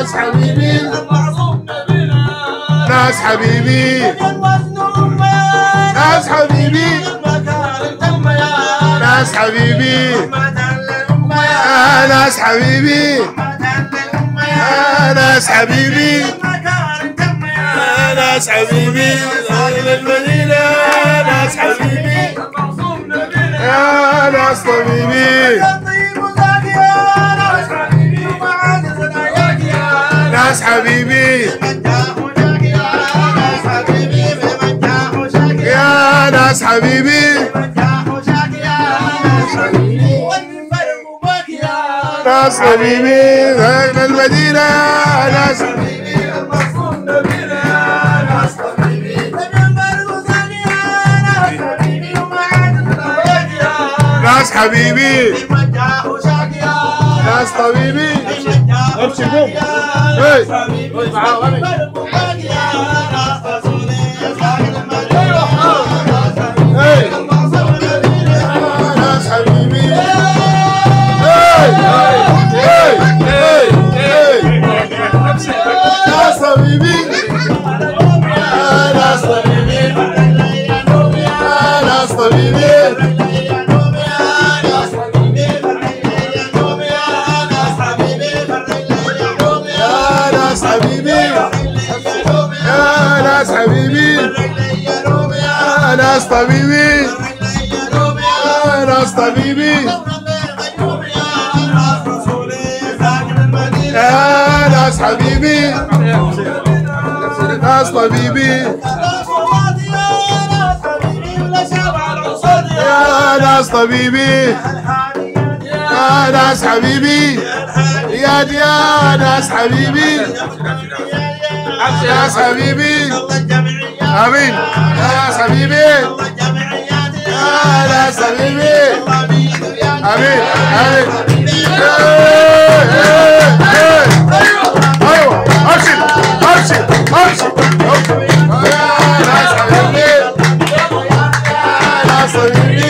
ناس حبيبي المعصوم نبينا ناس حبيبي المظلوم ناس حبيبي المكارم تم يا ناس حبيبي رحمة للأمة يا يا ناس حبيبي رحمة للأمة يا يا ناس حبيبي المكارم تم يا يا ناس حبيبي أهل المدينة يا ناس حبيبي المعصوم نبينا يا ناس طبيبي طيب وزاك يا ناس حبيبي ومعاد زناياك يا ناس حبيبي مجاح وشاك يا ناس حبيبي بمجاح وشاك يا يا ناس حبيبي مجاح وشاك يا ناس حبيبي والمنبر وباك يا ناس طبيبي أهل المدينة يا ناس حبيبي المصوم نبينا يا ناس حبيبي المنبر وزاك يا ناس حبيبي ومعاد زناياك يا ناس حبيبي بمجاح وشاك يا ناس طبيبي بمجاح ابشر وشاك قوم يا هي حبيبي معاه غني يا ناس رسولي يا خالد المدينة هي المعصوم نبينا يا ناس حبيبي هي هي هي هي ناس طبيبي يا ناس طبيبي يا ناس طبيبي يا ناس حبيبي يا ناس حبيبي يا ناس طبيبي يا ناس طبيبي يا ناس حبيبي ناس طبيبي يا ناس طبيبي يا ناس حبيبي يا يا ناس حبيبي ناس حبيبي امين يا ناس حبيبي يا ناس حبيبي امين امين إيه، إيه، إيه. ايوه ابشر ابشر ابشر يا ناس حبيبي يا ناس حبيبي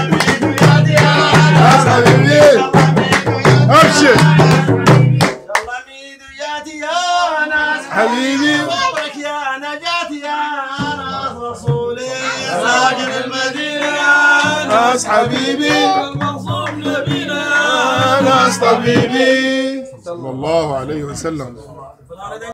ناس حبيبي ابشر حبيبي مبارك يا نجاتي يا ناس رسولي يا ساكن المدينة يا ناس حبيبي المنصوب نبينا يا ناس طبيبي صلى الله عليه وسلم